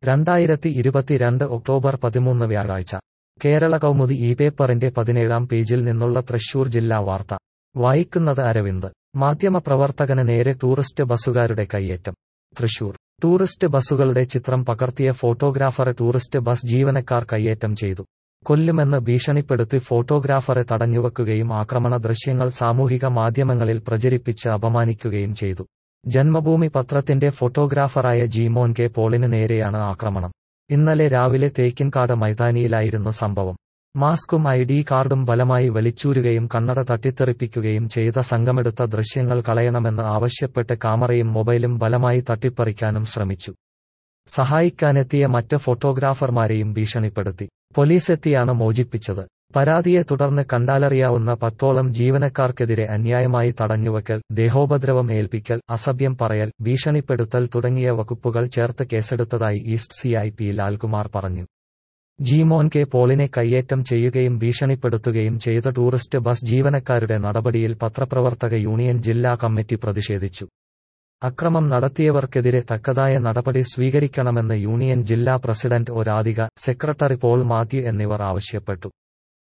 രണ്ടായിരത്തി ഇരുപത്തിരണ്ട് ഒക്ടോബർ പതിമൂന്ന് വ്യാഴാഴ്ച കേരള കൗമുദി ഈ പേപ്പറിന്റെ പതിനേഴാം പേജിൽ നിന്നുള്ള തൃശൂർ ജില്ലാ വാർത്ത വായിക്കുന്നത് അരവിന്ദ് മാധ്യമപ്രവർത്തകന് നേരെ ടൂറിസ്റ്റ് ബസ്സുകാരുടെ കയ്യേറ്റം തൃശൂർ ടൂറിസ്റ്റ് ബസ്സുകളുടെ ചിത്രം പകർത്തിയ ഫോട്ടോഗ്രാഫറെ ടൂറിസ്റ്റ് ബസ് ജീവനക്കാർ കയ്യേറ്റം ചെയ്തു കൊല്ലുമെന്ന് ഭീഷണിപ്പെടുത്തി ഫോട്ടോഗ്രാഫറെ തടഞ്ഞുവെക്കുകയും ആക്രമണ ദൃശ്യങ്ങൾ സാമൂഹിക മാധ്യമങ്ങളിൽ പ്രചരിപ്പിച്ച് അപമാനിക്കുകയും ചെയ്തു ജന്മഭൂമി പത്രത്തിന്റെ ഫോട്ടോഗ്രാഫറായ ജീമോൻ കെ പോളിന് നേരെയാണ് ആക്രമണം ഇന്നലെ രാവിലെ തേക്കിൻകാട് മൈതാനിയിലായിരുന്നു സംഭവം മാസ്കും ഐ ഡി കാർഡും ബലമായി വലിച്ചൂരുകയും കണ്ണട തട്ടിത്തെറിപ്പിക്കുകയും ചെയ്ത സംഘമെടുത്ത ദൃശ്യങ്ങൾ കളയണമെന്ന് ആവശ്യപ്പെട്ട് കാമറയും മൊബൈലും ബലമായി തട്ടിപ്പറിക്കാനും ശ്രമിച്ചു സഹായിക്കാനെത്തിയ മറ്റ് ഫോട്ടോഗ്രാഫർമാരെയും ഭീഷണിപ്പെടുത്തി പോലീസെത്തിയാണ് മോചിപ്പിച്ചത് പരാതിയെ തുടർന്ന് കണ്ടാലറിയാവുന്ന പത്തോളം ജീവനക്കാർക്കെതിരെ അന്യായമായി തടഞ്ഞുവെക്കൽ ദേഹോപദ്രവം ഏൽപ്പിക്കൽ അസഭ്യം പറയൽ ഭീഷണിപ്പെടുത്തൽ തുടങ്ങിയ വകുപ്പുകൾ ചേർത്ത് കേസെടുത്തതായി east C I P Lalkumar പറഞ്ഞു ജീമോൻ കെ പോളിനെ കയ്യേറ്റം ചെയ്യുകയും ഭീഷണിപ്പെടുത്തുകയും ചെയ്ത ടൂറിസ്റ്റ് ബസ് ജീവനക്കാരുടെ നടപടിയിൽ പത്രപ്രവർത്തക യൂണിയൻ ജില്ലാ കമ്മിറ്റി പ്രതിഷേധിച്ചു അക്രമം നടത്തിയവർക്കെതിരെ തക്കതായ നടപടി സ്വീകരിക്കണമെന്ന് യൂണിയൻ ജില്ലാ president O Radhika secretary Paul Mathew എന്നിവർ ആവശ്യപ്പെട്ടു